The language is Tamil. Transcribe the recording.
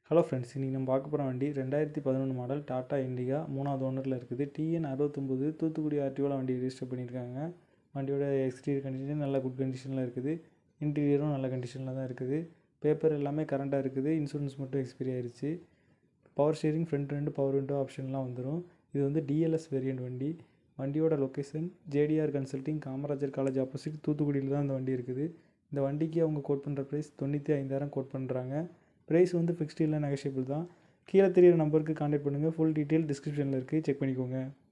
ஹலோ ஃப்ரெண்ட்ஸ் இன்றைக்கி நம்ம பார்க்க போகிற வண்டி ரெண்டாயிரத்தி பதினொன்று மாடல் டாட்டா இண்டிகா மூணாவது ஓனரில் இருக்குது டிஎன் அறுபத்தொம்போது தூத்துக்குடி ஆர்டிஓவில் வண்டி ரெஜிஸ்டர் பண்ணியிருக்காங்க வண்டியோட எக்ஸ்டீரியர் கண்டிஷன் நல்ல குட் கண்டிஷனில் இருக்குது இன்டீரியரும் நல்ல கண்டிஷனில் தான் இருக்குது பேப்பர் எல்லாமே கரண்ட்டாக இருக்குது இன்சூரன்ஸ் மட்டும் எக்ஸ்பைரி ஆயிருச்சு பவர் ஸ்டீரிங் ஃப்ரண்ட் ரெண்டு பவர் விண்டோ ஆப்ஷன்லாம் வந்துடும் இது வந்து டிஎல்எஸ் வேரியண்ட் வண்டி வண்டியோட location JDR consulting Kamarajar college opposite தூத்துக்குடியில் தான் இந்த வண்டி இருக்குது இந்த வண்டிக்கு அவங்க கோட் பண்ணுற ப்ரைஸ் தொண்ணூற்றி ஐந்தாயிரம் கோட் பண்ணுறாங்க ப்ரைஸ் வந்து ஃபிக்ஸ்டு இல்லை நெகஷியபிள் தான் கீழே தெரியிற நம்பருக்கு காண்டாக்ட் பண்ணுங்கள் ஃபுல் டீட்டெயில் டிஸ்கிரிப்ஷனில் இருக்குது செக் பண்ணிக்கோங்க